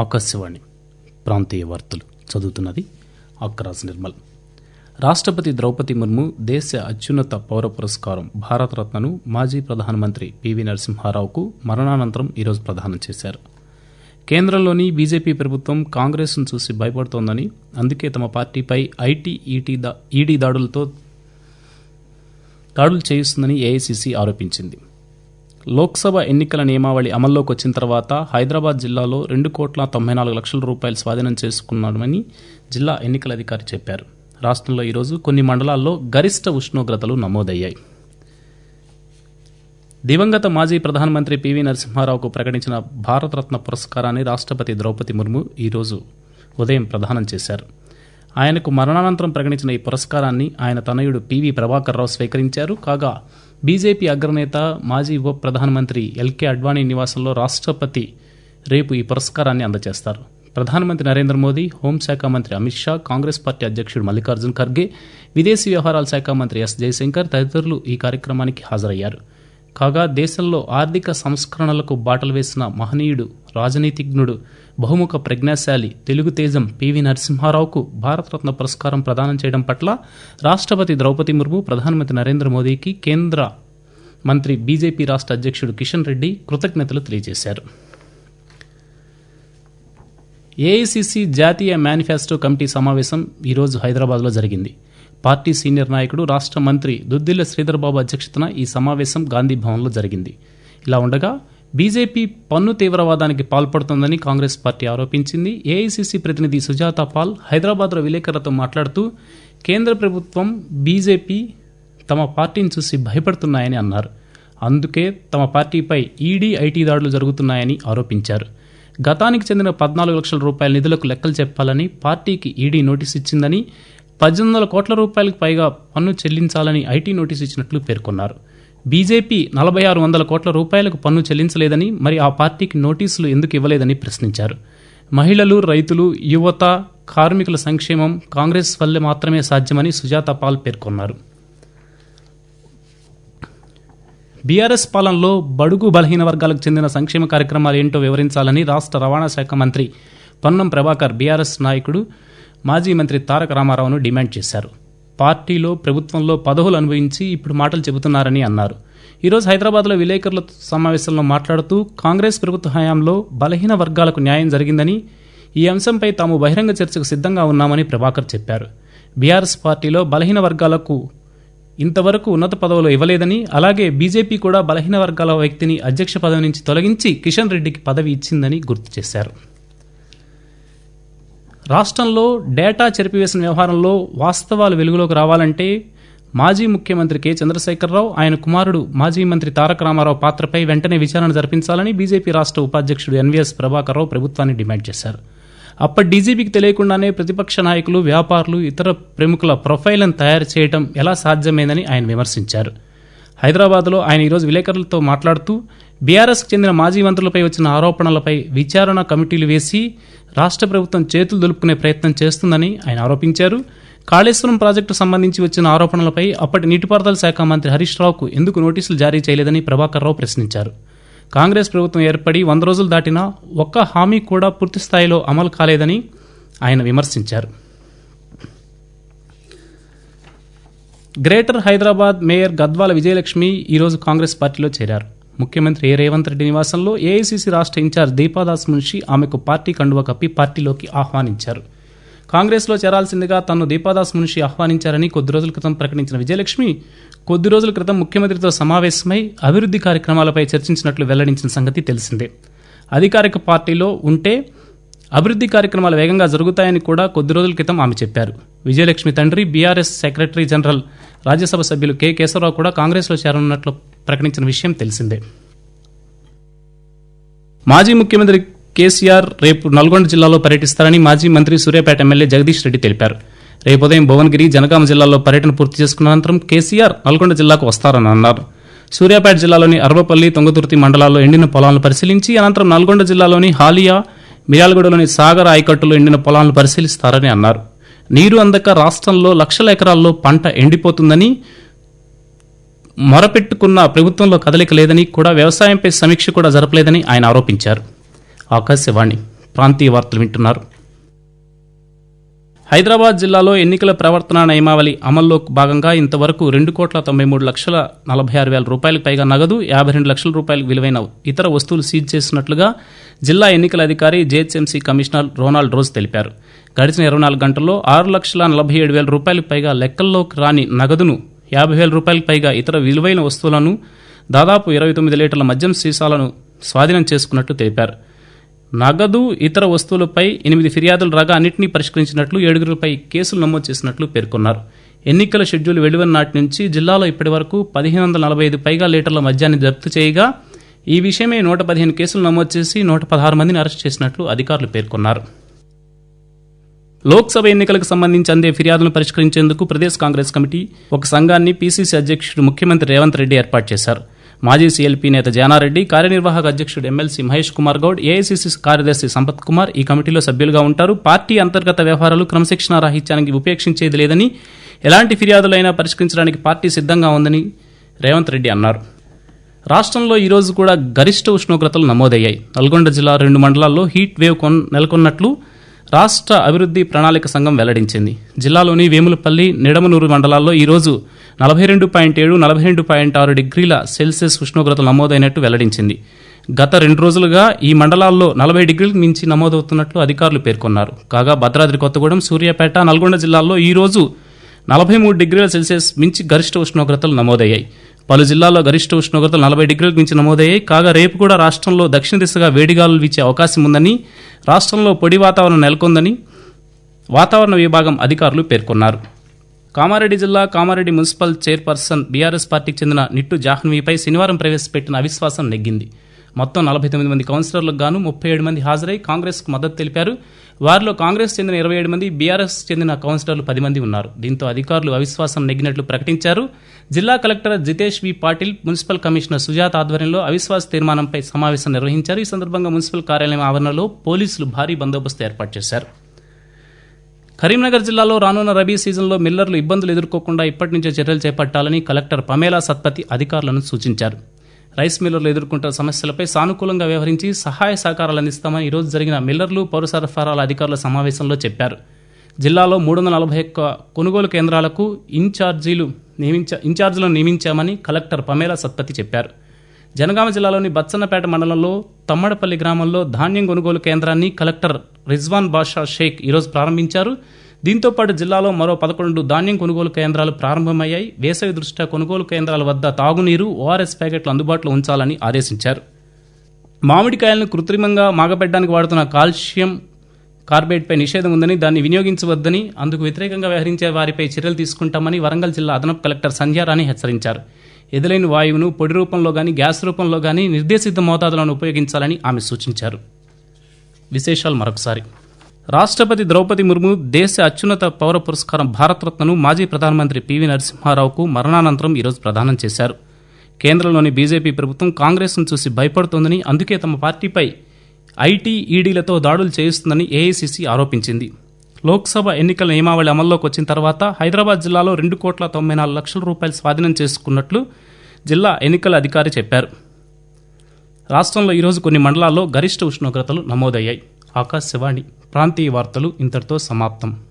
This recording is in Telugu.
ఆకాశవాణి ప్రాంతీయ వార్తలు చదువుతున్నది అక్కరాజ్ నిర్మల్ రాష్ట్రపతి ద్రౌపది ముర్ము దేశ అత్యున్నత పౌర పురస్కారం భారతరత్నను మాజీ ప్రధానమంత్రి పివి నరసింహారావుకు మరణానంతరం ఈరోజు ప్రదానం చేశారు కేంద్రంలోని బీజేపీ ప్రభుత్వం కాంగ్రెస్ను చూసి భయపడుతోందని అందుకే తమ పార్టీపై ఐటీ ఈటీ దా ఈడీ దాడులతో దాడులు చేయిస్తుందని ఏఐసీసీ ఆరోపించింది లోక్సభ ఎన్నికల నియమావళి అమల్లోకి వచ్చిన తర్వాత హైదరాబాద్ జిల్లాలో రెండు కోట్ల తొంభై నాలుగు లక్షల రూపాయలు స్వాధీనం చేసుకున్నామని జిల్లా ఎన్నికల అధికారి చెప్పారు రాష్ట్రంలో ఈరోజు కొన్ని మండలాల్లో గరిష్ట ఉష్ణోగ్రతలు నమోదయ్యాయి దివంగత మాజీ ప్రధానమంత్రి పివి నరసింహారావుకు ప్రకటించిన భారతరత్న పురస్కారాన్ని రాష్ట్రపతి ద్రౌపది ముర్ము ఈరోజు ఉదయం ప్రదానం చేశారు ఆయనకు మరణానంతరం ప్రకటించిన ఈ పురస్కారాన్ని ఆయన తనయుడు పివి ప్రభాకర్ రావు స్వీకరించారు కాగా బీజేపీ అగ్రనేత మాజీ ఉప ప్రధానమంత్రి ఎల్కే అడ్వాణీ నివాసంలో రాష్ట్రపతి రేపు ఈ పురస్కారాన్ని అందజేస్తారు ప్రధానమంత్రి నరేంద్ర మోదీ హోంశాఖ మంత్రి అమిత్ షా కాంగ్రెస్ పార్టీ అధ్యక్షుడు మల్లికార్జున్ ఖర్గే విదేశీ వ్యవహారాల శాఖ మంత్రి ఎస్ జయశంకర్ తదితరులు ఈ కార్యక్రమానికి హాజరయ్యారు కాగా దేశంలో ఆర్థిక సంస్కరణలకు బాటలు వేసిన మహనీయుడు రాజనీతిజ్ఞుడు బహుముఖ ప్రజ్ఞాశాలి తెలుగు తేజం పివి నరసింహారావుకు భారతరత్న పురస్కారం ప్రదానం చేయడం పట్ల రాష్ట్రపతి ద్రౌపది ముర్ము ప్రధానమంత్రి నరేంద్ర మోదీకి కేంద్ర మంత్రి బీజేపీ రాష్ట్ర అధ్యక్షుడు కిషన్ రెడ్డి కృతజ్ఞతలు తెలియజేశారు ఏఐసిసి జాతీయ మేనిఫెస్టో కమిటీ సమావేశం ఈరోజు హైదరాబాద్లో జరిగింది పార్టీ సీనియర్ నాయకుడు రాష్ట్ర మంత్రి దుద్దిల్ల శ్రీధర్బాబు అధ్యక్షతన ఈ సమావేశం గాంధీ భవన్లో జరిగింది ఇలా ఉండగా బీజేపీ పన్ను తీవ్రవాదానికి పాల్పడుతోందని కాంగ్రెస్ పార్టీ ఆరోపించింది ఏఐసిసి ప్రతినిధి సుజాత పాల్ హైదరాబాద్లో విలేకరులతో మాట్లాడుతూ కేంద్ర ప్రభుత్వం బీజేపీ తమ పార్టీని చూసి భయపడుతున్నాయని అన్నారు అందుకే తమ పార్టీపై ఈడీ ఐటీ దాడులు జరుగుతున్నాయని ఆరోపించారు గతానికి చెందిన పద్నాలుగు లక్షల రూపాయల నిధులకు లెక్కలు చెప్పాలని పార్టీకి ఈడీ నోటీస్ ఇచ్చిందని పద్దెనిమిది వందల కోట్ల రూపాయలకు పైగా పన్ను చెల్లించాలని ఐటీ నోటీస్ ఇచ్చినట్లు పేర్కొన్నారు బీజేపీ నలభై ఆరు వందల కోట్ల రూపాయలకు పన్ను చెల్లించలేదని మరి ఆ పార్టీకి నోటీసులు ఎందుకు ఇవ్వలేదని ప్రశ్నించారు మహిళలు రైతులు యువత కార్మికుల సంక్షేమం కాంగ్రెస్ వల్లే మాత్రమే సాధ్యమని సుజాత పాల్ పేర్కొన్నారు బీఆర్ఎస్ పాలనలో బడుగు బలహీన వర్గాలకు చెందిన సంక్షేమ కార్యక్రమాలు ఏంటో వివరించాలని రాష్ట్ర రవాణా శాఖ మంత్రి పొన్నం ప్రభాకర్ బీఆర్ఎస్ నాయకుడు మాజీ మంత్రి తారక రామారావును డిమాండ్ చేశారు పార్టీలో ప్రభుత్వంలో పదవులు అనుభవించి ఇప్పుడు మాటలు చెబుతున్నారని అన్నారు ఈరోజు హైదరాబాద్లో విలేకరుల సమావేశంలో మాట్లాడుతూ కాంగ్రెస్ ప్రభుత్వ హయాంలో బలహీన వర్గాలకు న్యాయం జరిగిందని ఈ అంశంపై తాము బహిరంగ చర్చకు సిద్ధంగా ఉన్నామని ప్రభాకర్ చెప్పారు బీఆర్ఎస్ పార్టీలో బలహీన వర్గాలకు ఇంతవరకు ఉన్నత పదవులు ఇవ్వలేదని అలాగే బీజేపీ కూడా బలహీన వర్గాల వ్యక్తిని అధ్యక్ష పదవి నుంచి తొలగించి కిషన్ రెడ్డికి పదవి ఇచ్చిందని గుర్తు చేశారు రాష్ట్రంలో డేటా చెరిపివేసిన వ్యవహారంలో వాస్తవాలు వెలుగులోకి రావాలంటే మాజీ ముఖ్యమంత్రి కె చంద్రశేఖరరావు ఆయన కుమారుడు మాజీ మంత్రి తారక రామారావు పాత్రపై వెంటనే విచారణ జరిపించాలని బీజేపీ రాష్ట్ర ఉపాధ్యక్షుడు ఎన్వీఎస్ ప్రభాకర్రావు ప్రభుత్వాన్ని డిమాండ్ చేశారు అప్పటి డీజీపీకి తెలియకుండానే ప్రతిపక్ష నాయకులు వ్యాపారులు ఇతర ప్రముఖుల ప్రొఫైల్ను తయారు చేయడం ఎలా సాధ్యమైందని ఆయన విమర్శించారు హైదరాబాద్లో ఆయన ఈరోజు విలేకరులతో మాట్లాడుతూ బీఆర్ఎస్కు చెందిన మాజీ మంత్రులపై వచ్చిన ఆరోపణలపై విచారణ కమిటీలు వేసి రాష్ట్ర ప్రభుత్వం చేతులు దులుపుకునే ప్రయత్నం చేస్తుందని ఆయన ఆరోపించారు కాళేశ్వరం ప్రాజెక్టు సంబంధించి వచ్చిన ఆరోపణలపై అప్పటి నీటిపారుదల శాఖ మంత్రి హరీష్ రావుకు ఎందుకు నోటీసులు జారీ చేయలేదని ప్రభాకర్ రావు ప్రశ్నించారు కాంగ్రెస్ ప్రభుత్వం ఏర్పడి వంద రోజులు దాటినా ఒక్క హామీ కూడా పూర్తి స్థాయిలో అమలు కాలేదని ఆయన విమర్శించారు గ్రేటర్ హైదరాబాద్ మేయర్ గద్వాల విజయలక్ష్మి ఈరోజు కాంగ్రెస్ పార్టీలో చేరారు ముఖ్యమంత్రి ఏ రేవంత్ రెడ్డి నివాసంలో ఏఐసీసీ రాష్ట్ర ఇన్ఛార్జ్ దీపాదాస్ మున్షి ఆమెకు పార్టీ కండువ కప్పి పార్టీలోకి ఆహ్వానించారు కాంగ్రెస్లో చేరాల్సిందిగా తను దీపాదాస్ మున్షి ఆహ్వానించారని కొద్ది రోజుల క్రితం ప్రకటించిన విజయలక్ష్మి కొద్ది రోజుల క్రితం ముఖ్యమంత్రితో సమావేశమై అభివృద్ధి కార్యక్రమాలపై చర్చించినట్లు వెల్లడించిన సంగతి తెలిసిందే అధికారిక పార్టీలో ఉంటే అభివృద్ధి కార్యక్రమాలు వేగంగా జరుగుతాయని కూడా కొద్ది రోజుల క్రితం ఆమె చెప్పారు విజయలక్ష్మి తండ్రి బీఆర్ఎస్ సెక్రటరీ జనరల్ రాజ్యసభ సభ్యులు కె కేశవరావు కూడా కాంగ్రెస్లో చేరనున్నట్లు ప్రకటించిన విషయం తెలిసిందే మాజీ ముఖ్యమంత్రి కేసీఆర్ రేపు నల్గొండ జిల్లాలో పర్యటిస్తారని మాజీ మంత్రి సూర్యాపేట ఎమ్మెల్యే జగదీష్ రెడ్డి తెలిపారు రేపు ఉదయం భువనగిరి జనగామ జిల్లాలో పర్యటన పూర్తి చేసుకున్న అనంతరం కేసీఆర్ నల్గొండ జిల్లాకు వస్తారని అన్నారు సూర్యాపేట జిల్లాలోని అరవపల్లి తొంగతుర్తి మండలాల్లో ఎండిన పొలాలను పరిశీలించి అనంతరం నల్గొండ జిల్లాలోని హాలియా మిర్యాలగూడలోని సాగర్ ఆయకట్టులో ఎండిన పొలాలను పరిశీలిస్తారని అన్నారు నీరు అందక రాష్ట్రంలో లక్షల ఎకరాల్లో పంట ఎండిపోతుందని మొరపెట్టుకున్న ప్రభుత్వంలో కదలిక లేదని కూడా వ్యవసాయంపై సమీక్ష కూడా జరపలేదని ఆయన ఆరోపించారు ఆకాశవాణి ప్రాంతీయ వార్తలు వింటున్నారు హైదరాబాద్ జిల్లాలో ఎన్నికల ప్రవర్తన నియమావళి అమల్లో భాగంగా ఇంతవరకు రెండు కోట్ల తొంభై మూడు లక్షల నలభై ఆరు వేల రూపాయలకు పైగా నగదు యాభై రెండు లక్షల రూపాయలకు విలువైన ఇతర వస్తువులు సీజ్ చేసినట్లుగా జిల్లా ఎన్నికల అధికారి జేహెచ్ఎంసీ కమిషనర్ రోనాల్డ్ రోజ్ తెలిపారు గడిచిన ఇరవై నాలుగు గంటల్లో ఆరు లక్షల నలభై ఏడు వేల రూపాయలకు పైగా లెక్కల్లోకి రాని నగదును యాభై వేల రూపాయలకు పైగా ఇతర విలువైన వస్తువులను దాదాపు ఇరవై తొమ్మిది లీటర్ల మద్యం సీసాలను స్వాధీనం చేసుకున్నట్లు తెలిపారు నగదు ఇతర వస్తువులపై ఎనిమిది ఫిర్యాదులు రాగా అన్నింటినీ పరిష్కరించినట్లు ఏడుగురిపై కేసులు నమోదు చేసినట్లు పేర్కొన్నారు ఎన్నికల షెడ్యూల్ వెలువన్న నాటి నుంచి జిల్లాలో ఇప్పటి వరకు పదిహేను వందల నలభై ఐదు పైగా లీటర్ల మద్యాన్ని జప్తు చేయగా ఈ విషయమే నూట పదిహేను కేసులు నమోదు చేసి నూట పదహారు మందిని అరెస్ట్ చేసినట్లు అధికారులు పేర్కొన్నారు లోక్సభ ఎన్నికలకు సంబంధించి అందే ఫిర్యాదులను పరిష్కరించేందుకు ప్రదేశ్ కాంగ్రెస్ కమిటీ ఒక సంఘాన్ని పీసీసీ అధ్యక్షుడు ముఖ్యమంత్రి రేవంత్ రెడ్డి ఏర్పాటు చేశారు మాజీ సీఎల్పీ నేత జానారెడ్డి కార్యనిర్వాహక అధ్యక్షుడు ఎమ్మెల్సీ మహేష్ కుమార్ గౌడ్ ఏఐసీసీ కార్యదర్శి సంపత్ కుమార్ ఈ కమిటీలో సభ్యులుగా ఉంటారు పార్టీ అంతర్గత వ్యవహారాలు క్రమశిక్షణ రాహిత్యానికి ఉపేక్షించేది లేదని ఎలాంటి ఫిర్యాదులైనా పరిష్కరించడానికి పార్టీ సిద్ధంగా ఉందని రేవంత్ రెడ్డి అన్నారు రాష్ట్రంలో ఈ రోజు కూడా గరిష్ట ఉష్ణోగ్రతలు నమోదయ్యాయి నల్గొండ జిల్లా రెండు మండలాల్లో హీట్ వేవ్ కొన్- నెలకొన్నట్లు రాష్ట్ర అభివృద్ధి ప్రణాళిక సంఘం వెల్లడించింది జిల్లాలోని వేములపల్లి నిడమనూరు మండలాల్లో ఈ రోజు నలభై రెండు పాయింట్ ఏడు నలభై రెండు పాయింట్ ఆరు డిగ్రీల సెల్సియస్ ఉష్ణోగ్రతలు నమోదైనట్టు వెల్లడించింది గత రెండు రోజులుగా ఈ మండలాల్లో నలభై డిగ్రీలకు మించి నమోదవుతున్నట్లు అధికారులు పేర్కొన్నారు కాగా భద్రాద్రి కొత్తగూడెం సూర్యాపేట నల్గొండ జిల్లాల్లో ఈ రోజు నలభై మూడు డిగ్రీల సెల్సియస్ మించి గరిష్ట ఉష్ణోగ్రతలు నమోదయ్యాయి పలు జిల్లాల్లో గరిష్ట ఉష్ణోగ్రతలు నలభై డిగ్రీలకు మించి నమోదయ్యాయి కాగా రేపు కూడా రాష్ట్రంలో దక్షిణ దిశగా వేడిగాలులు వీచే అవకాశం ఉందని రాష్ట్రంలో పొడి వాతావరణం నెలకొందని వాతావరణ విభాగం అధికారులు పేర్కొన్నారు కామారెడ్డి జిల్లా కామారెడ్డి మున్సిపల్ చైర్పర్సన్ బీఆర్ఎస్ పార్టీకి చెందిన నిట్టు జాహ్నవీపై శనివారం ప్రవేశపెట్టిన అవిశ్వాసం నెగ్గింది మొత్తం నలభై తొమ్మిది మంది కౌన్సిలర్లకు గాను ముప్పై ఏడు మంది హాజరై కాంగ్రెస్కు మద్దతు తెలిపారు వారిలో కాంగ్రెస్ చెందిన ఇరవై ఏడు మంది బీఆర్ఎస్ చెందిన కౌన్సిలర్లు పది మంది ఉన్నారు దీంతో అధికారులు అవిశ్వాసం నెగ్గినట్లు ప్రకటించారు జిల్లా collector Jitesh V Patil municipal commissioner Sujatha ఆధ్వర్యంలో అవిశ్వాస తీర్మానంపై సమావేశం నిర్వహించారు ఈ సందర్భంగా మున్సిపల్ కార్యాలయం ఆవరణలో పోలీసులు భారీ బందోబస్తు ఏర్పాటు చేశారు కరీంనగర్ జిల్లాలో రానున్న రబీ సీజన్లో మిల్లర్లు ఇబ్బందులు ఎదుర్కోకుండా ఇప్పటి నుంచే చర్యలు చేపట్టాలని కలెక్టర్ పమేలా సత్పతి అధికారులను సూచించారు రైస్ మిల్లర్లు ఎదుర్కొంటున్న సమస్యలపై సానుకూలంగా వ్యవహరించి సహాయ సహకారాలు అందిస్తామని ఈరోజు జరిగిన మిల్లర్లు పౌర సరఫరాల అధికారుల సమావేశంలో చెప్పారు జిల్లాలో మూడు వందల నలభై ఒక్క కొనుగోలు కేంద్రాలకు ఇన్ఛార్జీలు నియమించ ఇన్ఛార్జీలను నియమించామని కలెక్టర్ పమేలా సత్పతి చెప్పారు జనగామ జిల్లాలోని బచ్చన్నపేట మండలంలో తమ్మడపల్లి గ్రామంలో ధాన్యం కొనుగోలు కేంద్రాన్ని కలెక్టర్ రిజ్వాన్ బాషా షేక్ ఈరోజు ప్రారంభించారు దీంతో పాటు జిల్లాలో మరో పదకొండు ధాన్యం కొనుగోలు కేంద్రాలు ప్రారంభమయ్యాయి వేసవి దృష్ట్యా కొనుగోలు కేంద్రాల వద్ద తాగునీరు ఓఆర్ఎస్ ప్యాకెట్లు అందుబాటులో ఉంచాలని ఆదేశించారు మామిడికాయలను కృత్రిమంగా మాగబెట్టడానికి వాడుతున్న కాల్షియం కార్బేట్పై నిషేధం ఉందని దాన్ని వినియోగించవద్దని అందుకు వ్యతిరేకంగా వ్యవహరించే వారిపై చర్యలు తీసుకుంటామని వరంగల్ జిల్లా అదనపు కలెక్టర్ సంధ్యారాణి హెచ్చరించారు ఎదులైన వాయువును పొడి రూపంలో గాని గ్యాస్ రూపంలో గాని నిర్దేశిత మోతాదులను ఉపయోగించాలని ఆమె సూచించారు విశేషాలు మరొకసారి రాష్ట్రపతి ద్రౌపది ముర్ము దేశ అత్యున్నత పౌర పురస్కారం భారతరత్నను మాజీ ప్రధానమంత్రి పివి నరసింహారావుకు మరణానంతరం ఈరోజు ప్రదానం చేశారు కేంద్రంలోని బీజేపీ ప్రభుత్వం కాంగ్రెస్ను చూసి భయపడుతోందని అందుకే తమ పార్టీపై ఐటీ ఈడీలతో దాడులు చేయిస్తుందని ఏఐసీసీ ఆరోపించింది లోక్సభ ఎన్నికల నియమావళి అమల్లోకి వచ్చిన తర్వాత హైదరాబాద్ జిల్లాలో రెండు కోట్ల తొంభై నాలుగు లక్షల రూపాయలు స్వాధీనం చేసుకున్నట్లు జిల్లా ఎన్నికల అధికారి చెప్పారు రాష్ట్రంలో ఈరోజు కొన్ని మండలాల్లో గరిష్ట ఉష్ణోగ్రతలు నమోదయ్యాయి ఆకాశవాణి ప్రాంతీయ వార్తలు ఇంతటితో సమాప్తం